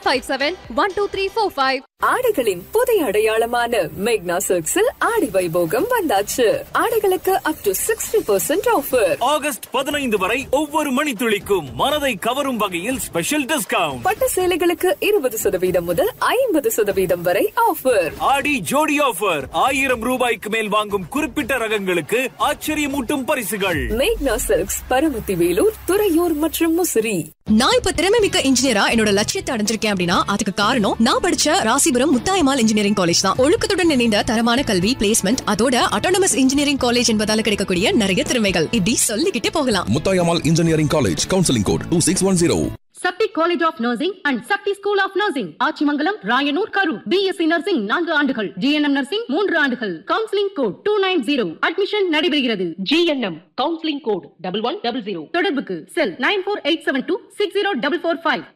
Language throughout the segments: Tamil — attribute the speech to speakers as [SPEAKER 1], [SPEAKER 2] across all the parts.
[SPEAKER 1] Five seven one two three four five
[SPEAKER 2] ஆடைகளின் புதிய அடையாளமான மேக்னா சில்க்ஸில் ஆடி வைபோகம் வந்தாச்சு ஆடைகளுக்கு up to sixty percent offer
[SPEAKER 3] August பதினைந்து வரை ஒவ்வொரு மணித்துளிக்கும் மனதை கவரும் வகையில் ஸ்பெஷல் டிஸ்கவுண்ட்
[SPEAKER 2] பட்டு சேலைகளுக்கு இருபது சதவீதம் முதல் ஐம்பது சதவீதம் வரை ஆஃபர்
[SPEAKER 3] ஆடி ஜோடி ஆஃபர் ஆயிரம் ரூபாய்க்கு மேல் வாங்கும் குறிப்பிட்ட ரகங்களுக்கு ஆச்சரியமூட்டும் பரிசுகள்
[SPEAKER 2] மேக்னா சில்க்ஸ் பரமத்தி வேலூர் துறையூர் மற்றும் முசிறி
[SPEAKER 4] நான் இப்ப திறமை மிக்க இன்ஜினியரா என்னோட லட்சியத்தை அடைஞ்சிருக்கேன் அப்படின்னா அதுக்கு காரணம் நான் படிச்ச ராசிபுரம் முத்தாயமால் இன்ஜினியரிங் காலேஜ் தான் ஒழுக்கத்துடன் இணைந்த தரமான கல்வி பிளேஸ்மெண்ட் அதோட அட்டானமஸ் இன்ஜினியரிங் காலேஜ் என்பதால கிடைக்கக்கூடிய நிறைய திறமைகள் இப்படி சொல்லிக்கிட்டே போகலாம்
[SPEAKER 5] Muthayammal engineering college counselling code two six one zero
[SPEAKER 6] Sakthi college of nursing and Sakthi school of nursing Achimangalam Rayanur Karur BSc nursing நான்கு ஆண்டுகள் ஜிஎன்எம் நர்சிங் மூன்று ஆண்டுகள் counselling code two nine zero admission நடைபெறுகிறது GNM counselling code double one double zero தொடர்புக்கு cell nine four eight seven two six zero double four five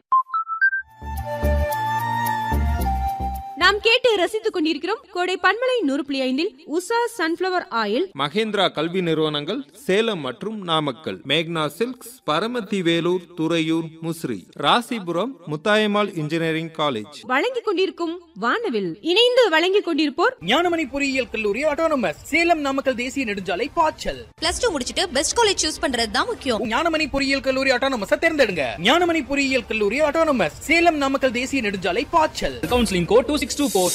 [SPEAKER 7] நாம் கேட்டு ரசித்துக் கொண்டிருக்கிறோம் கோடை பன்மலை நூறு புள்ளி ஐந்தில் உஷா சன்ஃபிளவர் ஆயில்
[SPEAKER 8] மகேந்திரா கல்வி நிறுவனங்கள் சேலம் மற்றும் Namakkal Magna silks Paramathi Velur Thuraiyur Musiri Rasipuram Muthayammal engineering college
[SPEAKER 7] வழங்கிக் கொண்டிருக்கும் வானவில் இணைந்து வழங்கிக் கொண்டிருப்போர்
[SPEAKER 9] ஞானமணி பொறியியல் கல்லூரி ஆட்டோனமஸ் சேலம் நாமக்கல் தேசிய நெடுஞ்சாலை பாய்ச்சல்
[SPEAKER 4] பிளஸ் டூ முடிச்சிட்டு பெஸ்ட் காலேஜ் சூஸ் பண்றது தான் முக்கியம்
[SPEAKER 9] ஞானமணி பொறியியல் கல்லூரி ஆட்டோனமஸ் தேர்ந்தெடுங்க ஞானமணி பொறியியல் கல்லூரி ஆட்டோனமஸ் சேலம் நாமக்கல் தேசிய நெடுஞ்சாலை பாய்ச்சல் counselling code two six two four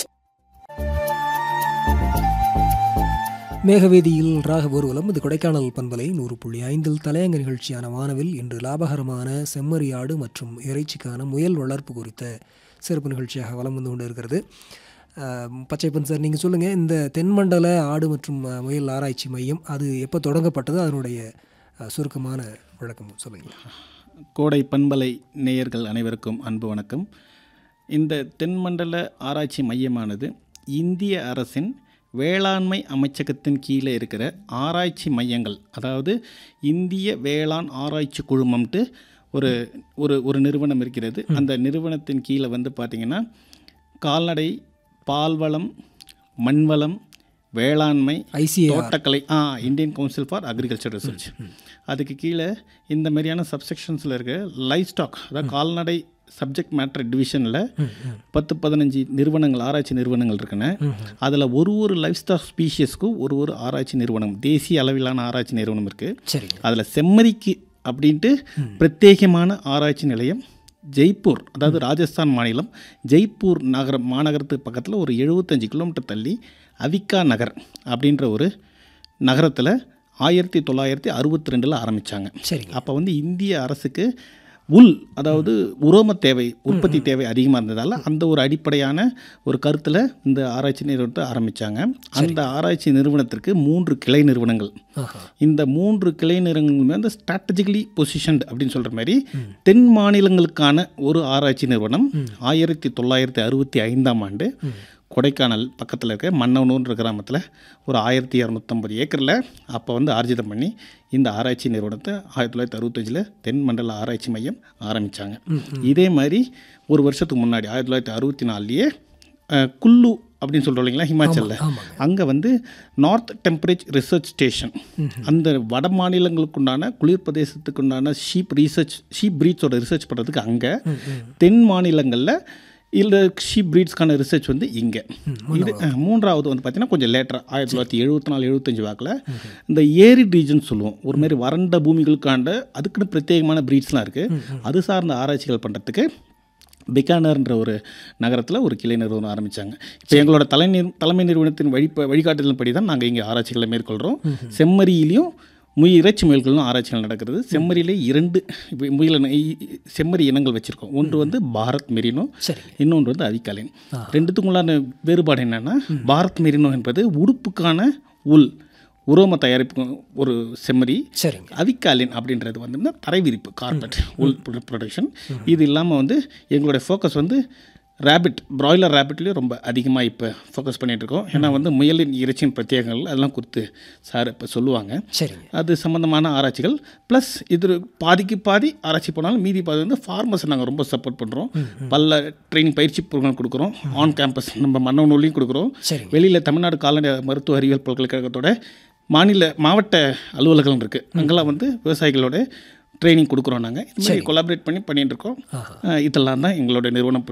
[SPEAKER 10] மேகவேதியில் ராக ஊர்வலம் இது கொடைக்கானல் பண்பலை நூறு புள்ளி ஐந்தில் தலையங்க நிகழ்ச்சியான வானவில் இன்று லாபகரமான செம்மறியாடு மற்றும் இறைச்சிக்கான முயல் வளர்ப்பு குறித்த சிறப்பு நிகழ்ச்சியாக வலம் வந்து கொண்டு இருக்கிறது அஹ், பச்சைப்பன் சார் நீங்கள் சொல்லுங்கள் இந்த தென்மண்டல ஆடு மற்றும் அஹ், முயல் ஆராய்ச்சி மையம் அது எப்போ தொடங்கப்பட்டது அதனுடைய அஹ், சுருக்கமான விளக்கம் சொல்லுங்கள்
[SPEAKER 11] கோடை பண்பலை நேயர்கள் அனைவருக்கும் அன்பு வணக்கம் இந்த தென்மண்டல ஆராய்ச்சி மையமானது இந்திய அரசின் வேளாண்மை அமைச்சகத்தின் கீழே இருக்கிற ஆராய்ச்சி மையங்கள் அதாவது இந்திய வேளாண் ஆராய்ச்சி குழுமம்ட்டு ஒரு ஒரு ஒரு நிறுவனம் இருக்கிறது அந்த நிறுவனத்தின் கீழே வந்து பார்த்திங்கன்னா கால்நடை பால்வளம் மண்வளம் வேளாண்மை
[SPEAKER 10] ICAR.
[SPEAKER 11] தோட்டக்கலை ah Indian council for agriculture research அதுக்கு கீழே இந்த மாதிரியான சப்செக்ஷன்ஸில் இருக்க லைஃப் ஸ்டாக் அதாவது கால்நடை சப்ஜெக்ட் மேட்டர் டிவிஷனில் பத்து பதினஞ்சு நிறுவனங்கள் ஆராய்ச்சி நிறுவனங்கள் இருக்குன்னு அதில் ஒரு ஒரு லைஃப் ஸ்டாக் ஸ்பீஷியஸ்க்கும் ஒரு ஒரு ஆராய்ச்சி நிறுவனம் தேசிய அளவிலான ஆராய்ச்சி நிறுவனம் இருக்குது
[SPEAKER 10] சரி
[SPEAKER 11] அதில் செம்மறிக்கு அப்படின்ட்டு பிரத்யேகமான ஆராய்ச்சி நிலையம் ஜெய்ப்பூர் அதாவது ராஜஸ்தான் மாநிலம் ஜெய்ப்பூர் நகரம் மாநகரத்துக்கு பக்கத்தில் ஒரு எழுபத்தஞ்சு கிலோமீட்டர் தள்ளி அவிகா நகர் அப்படின்ற ஒரு நகரத்தில் ஆயிரத்தி தொள்ளாயிரத்தி அறுபத்தி ரெண்டில் ஆரம்பித்தாங்க
[SPEAKER 10] சரிங்க.
[SPEAKER 11] அப்போ வந்து இந்திய அரசுக்கு உள் அதாவது உரோம தேவை உற்பத்தி தேவை அதிகமாக இருந்ததால் அந்த ஒரு அடிப்படையான ஒரு கருத்தில் இந்த ஆராய்ச்சி நிறுவனத்தை ஆரம்பித்தாங்க அந்த ஆராய்ச்சி நிறுவனத்திற்கு மூன்று கிளை நிறுவனங்கள் இந்த மூன்று கிளை நிறுவனங்களுமே அந்த ஸ்ட்ராட்டஜிக்கலி பொசிஷன்ட் அப்படின்னு சொல்கிற மாதிரி தென் மாநிலங்களுக்கான ஒரு ஆராய்ச்சி நிறுவனம் ஆயிரத்தி தொள்ளாயிரத்தி அறுபத்தி ஐந்தாம் ஆண்டு கொடைக்கானல் பக்கத்தில் இருக்க மன்னவனூர்ன்ற கிராமத்தில் ஒரு ஆயிரத்தி இரநூத்தம்பது ஏக்கரில் அப்போ வந்து ஆர்ஜிதம் பண்ணி இந்த ஆராய்ச்சி நிறுவனத்தை ஆயிரத்தி தொள்ளாயிரத்தி அறுபத்தஞ்சில் தென் மண்டல ஆராய்ச்சி மையம் ஆரம்பித்தாங்க இதே மாதிரி ஒரு வருஷத்துக்கு முன்னாடி ஆயிரத்தி தொள்ளாயிரத்தி அறுபத்தி நாலுலேயே குல்லு அப்படின்னு சொல்கிறோம் இல்லைங்களா ஹிமாச்சலில் அங்கே வந்து நார்த் டெம்பரேச் ரிசர்ச் ஸ்டேஷன் அந்த வட மாநிலங்களுக்குண்டான குளிர் பிரதேசத்துக்குண்டான ஷீப் ரீசர்ச் ஷீப் பிரீட்ஸோட ரிசர்ச் பண்ணுறதுக்கு அங்கே தென் மாநிலங்களில் இல்லை ஷீப் பிரீட்ஸ்க்கான ரிசர்ச் வந்து இங்கே இது அஹ், மூன்றாவது வந்து பார்த்தீங்கன்னா கொஞ்சம் லேட்டராக ஆயிரத்தி தொள்ளாயிரத்தி எழுபத்தி நாலு எழுபத்தஞ்சு வாக்கில் இந்த ஏரிட் ரீஜன் சொல்லுவோம் ஒரு மாதிரி வறண்ட பூமிகளுக்காண்ட அதுக்குன்னு பிரத்யேகமான பிரீட்ஸ்லாம் இருக்குது அது சார்ந்த ஆராய்ச்சிகள் பண்ணுறதுக்கு பிகானர்ன்ற ஒரு நகரத்தில் ஒரு கிளை நிறுவனம் ஆரம்பித்தாங்க இப்போ எங்களோட தலை நிறு தலைமை நிறுவனத்தின் வழி வழிகாட்டுதல்படி தான் நாங்கள் இங்கே ஆராய்ச்சிகளை மேற்கொள்கிறோம் செம்மறியிலையும் முய் இறைச்சி முயல்களும் ஆராய்ச்சிகள் நடக்கிறது செம்மறியிலே இரண்டு இப்ப முயல் இன- இ- இ- செம்மறி இனங்கள் வச்சுருக்கோம் ஒன்று வந்து பாரத் மெரினோ இன்னொன்று வந்து அவிகாலின் ரெண்டுத்துக்குள்ளான வேறுபாடு என்னென்னா பாரத் மெரினோ என்பது உடுப்புக்கான உள் உரோம தயாரிப்பு ஒரு செம்மறி
[SPEAKER 10] சரிங்க
[SPEAKER 11] அவிக்காலின் அப்படின்றது வந்து தரை விரிப்பு கார்பெட் உள் ப்ரொடக்ஷன் இது இல்லாமல் வந்து எங்களுடைய ஃபோக்கஸ் வந்து ரேபிட் பிராய்லர் ரேபிட்லேயும் ரொம்ப அதிகமாக இப்போ ஃபோக்கஸ் இருக்கோம் ஏன்னா வந்து முயலின் இறைச்சியின் பிரத்யேகங்கள் அதெல்லாம் கொடுத்து சார் இப்போ சொல்லுவாங்க
[SPEAKER 10] சரிங்க
[SPEAKER 11] அது சம்மந்தமான ஆராய்ச்சிகள் ப்ளஸ் இது பாதிக்கு பாதி ஆராய்ச்சி போனாலும் மீதி பாதி வந்து ஃபார்மர்ஸை நாங்கள் ரொம்ப சப்போர்ட் பண்ணுறோம் பல ட்ரைனிங் பயிற்சி ப்ரோக்ராம் கொடுக்குறோம் ஆன் கேம்பஸ் நம்ம மன்னவனூர்லையும் கொடுக்குறோம்
[SPEAKER 10] சரிங்க.
[SPEAKER 11] வெளியில் தமிழ்நாடு கால்நடை மருத்துவ அறிவியல் பல்கலைக்கழகத்தோட மாநில மாவட்ட அலுவலகம் இருக்குது அங்கெல்லாம் வந்து விவசாயிகளோட ட்ரைனிங் கொடுக்குறோம் நாங்கள் இது மாதிரி கொலாபரேட் பண்ணி பண்ணிட்டு இருக்கோம் அஹ் இதெல்லாம் தான் எங்களோட நிறுவனம்